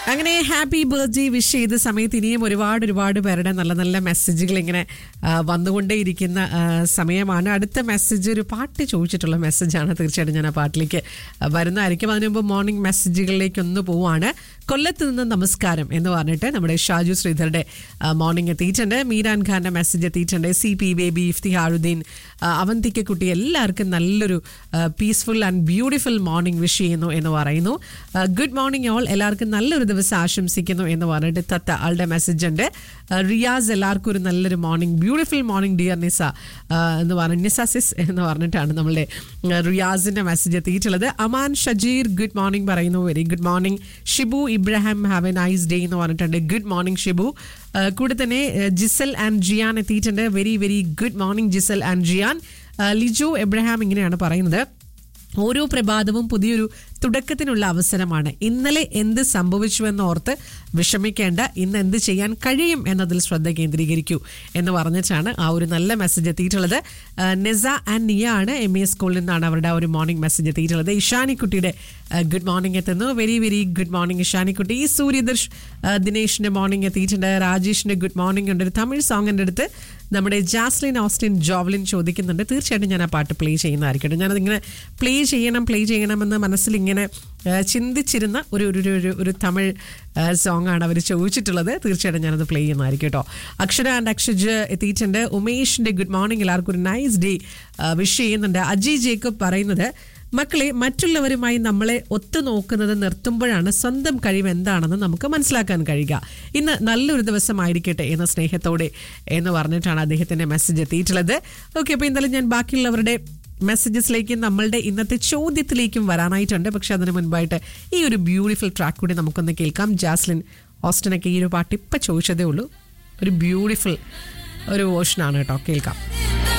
അങ്ങനെ happy birthday wish ചെയ്ത സമയത്ത് ഇനിയും ഒരുപാട് ഒരുപാട് പേരുടെ നല്ല നല്ല മെസ്സേജുകൾ ഇങ്ങനെ ആ, വന്നുകൊണ്ടേയിരിക്കുന്ന ആ, സമയമാണ് അടുത്ത മെസ്സേജ് ഒരു പാട്ട് ചോദിച്ചിട്ടുള്ള മെസ്സേജാണ് തീർച്ചയായിട്ടും ഞാൻ ആ പാട്ടിലേക്ക് ആ, വരുന്നതായിരിക്കും അതിനു മുമ്പ് മോർണിംഗ് മെസ്സേജുകളിലേക്ക് ഒന്ന് പോവാണ് കൊല്ലത്ത് നിന്ന് നമസ്കാരം എന്ന് പറഞ്ഞിട്ട് നമ്മുടെ ഷാജു ശ്രീധറുടെ മോർണിംഗ് എത്തിയിട്ടുണ്ട് മീരാൻ ഖാന്റെ മെസ്സേജ് എത്തിയിട്ടുണ്ട് സി പി ബേബി ഇഫ്തിഹാറുദ്ദീൻ ആ, അവന്തിക്ക കുട്ടി എല്ലാവർക്കും നല്ലൊരു peaceful and beautiful morning wish ചെയ്യുന്നു എന്ന് പറയുന്നു ഗുഡ് മോർണിംഗ് ഓൾ എല്ലാവർക്കും നല്ലൊരു ദിവസം ആശംസിക്കുന്നു എന്ന് പറഞ്ഞിട്ട് തത്ത ആളുടെ മെസ്സേജ് ഉണ്ട് ആ, റിയാസ് എല്ലാവർക്കും ഒരു നല്ലൊരു morning beautiful morning dear Nisa ആ, എന്ന് പറഞ്ഞു നിസ സിസ് എന്ന് പറഞ്ഞിട്ടാണ് നമ്മളുടെ ആ, റിയാസിന്റെ മെസ്സേജ് എത്തിയിട്ടുള്ളത് അമാൻ ഷജീർ ഗുഡ് മോർണിംഗ് പറയുന്നു very good morning Shibu Ibrahim have a nice day എന്ന് പറഞ്ഞിട്ടുണ്ട് ഗുഡ് മോർണിംഗ് ഷിബു ആ, കൂടെ തന്നെ ആ, ജിസൽ ആൻഡ് ജിയാൻ എത്തിയിട്ടുണ്ട് very very good morning Jisal and Jiyan ആ, ലിജു എബ്രഹാം ഇങ്ങനെയാണ് പറയുന്നത് ഓരോ പ്രഭാതവും പുതിയൊരു തുടക്കത്തിനുള്ള അവസരമാണ് ഇന്നലെ എന്ത് സംഭവിച്ചുവെന്ന് ഓർത്ത് വിഷമിക്കേണ്ട ഇന്ന് എന്ത് ചെയ്യാൻ കഴിയും എന്നതിൽ ശ്രദ്ധ കേന്ദ്രീകരിക്കൂ എന്ന് പറഞ്ഞിട്ടാണ് ആ ഒരു നല്ല മെസ്സേജ് എത്തിയിട്ടുള്ളത് ആ, നെസ ആൻഡ് നിയ ആണ് എം ഇ സ്കൂളിൽ നിന്നാണ് അവരുടെ ആ ഒരു മോർണിംഗ് മെസ്സേജ് എത്തിയിട്ടുള്ളത് ഇഷാനിക്കുട്ടിയുടെ ഗുഡ് മോർണിംഗ് എത്തുന്നു വെരി വെരി ഗുഡ് മോർണിംഗ് ഇഷാനിക്കുട്ടി ഈ സൂര്യദർശ് ആ, ദിനേഷിന്റെ മോർണിംഗ് എത്തിയിട്ടുണ്ട് രാജേഷിന്റെ ഗുഡ് മോർണിംഗ് ഉണ്ട് ഒരു തമിഴ് സോങ്ങിന്റെ അടുത്ത് നമ്മുടെ ജാസ്ലിൻ ഓസ്റ്റിൻ ജോവലിൻ ചോദിക്കുന്നുണ്ട് തീർച്ചയായിട്ടും ഞാൻ ആ പാട്ട് പ്ലേ ചെയ്യുന്നതായിരിക്കട്ടെ ഞാനതിങ്ങനെ പ്ലേ ചെയ്യണം പ്ലേ ചെയ്യണമെന്ന് മനസ്സിൽ ഇങ്ങനെ ആ, ചിന്തിച്ചിരുന്ന ഒരു ഒരു ഒരു- ഒരു ഒരു തമിഴ് സോങ് ആണ് അവർ ചോദിച്ചിട്ടുള്ളത് തീർച്ചയായിട്ടും ഞാനത് പ്ലേ ചെയ്യുന്നതായിരിക്കും കേട്ടോ അക്ഷര ആൻഡ് അക്ഷജ് എത്തിയിട്ടുണ്ട് ഉമേഷിന്റെ ഗുഡ് മോർണിംഗ് എല്ലാവർക്കും ഒരു നൈസ് ഡേ വിഷ് ചെയ്യുന്നുണ്ട് അജയ് ജേക്കബ് പറയുന്നത് മക്കളെ മറ്റുള്ളവരുമായി നമ്മളെ ഒത്തുനോക്കുന്നത് നിർത്തുമ്പോഴാണ് സ്വന്തം കഴിവ് എന്താണെന്ന് നമുക്ക് മനസ്സിലാക്കാൻ കഴിയുക ഇന്ന് നല്ലൊരു ദിവസമായിരിക്കട്ടെ എന്ന സ്നേഹത്തോടെ എന്ന് പറഞ്ഞിട്ടാണ് അദ്ദേഹത്തിന്റെ മെസ്സേജ് എത്തിയിട്ടുള്ളത് ഓക്കെ അപ്പോൾ എന്തായാലും ഞാൻ ബാക്കിയുള്ളവരുടെ മെസ്സേജസിലേക്കും നമ്മളുടെ ഇന്നത്തെ ചോദ്യത്തിലേക്കും വരാനായിട്ടുണ്ട് പക്ഷെ അതിന് മുൻപായിട്ട് ഈ ഒരു ബ്യൂട്ടിഫുൾ ട്രാക്ക് കൂടി നമുക്കൊന്ന് കേൾക്കാം ജാസ്ലിൻ ഓസ്റ്റിനൊക്കെ ഈ ഒരു പാട്ട് ഇപ്പം ചോദിച്ചതേ ഉള്ളൂ ഒരു ബ്യൂട്ടിഫുൾ ഒരു വേർഷനാണ് കേട്ടോ കേൾക്കാം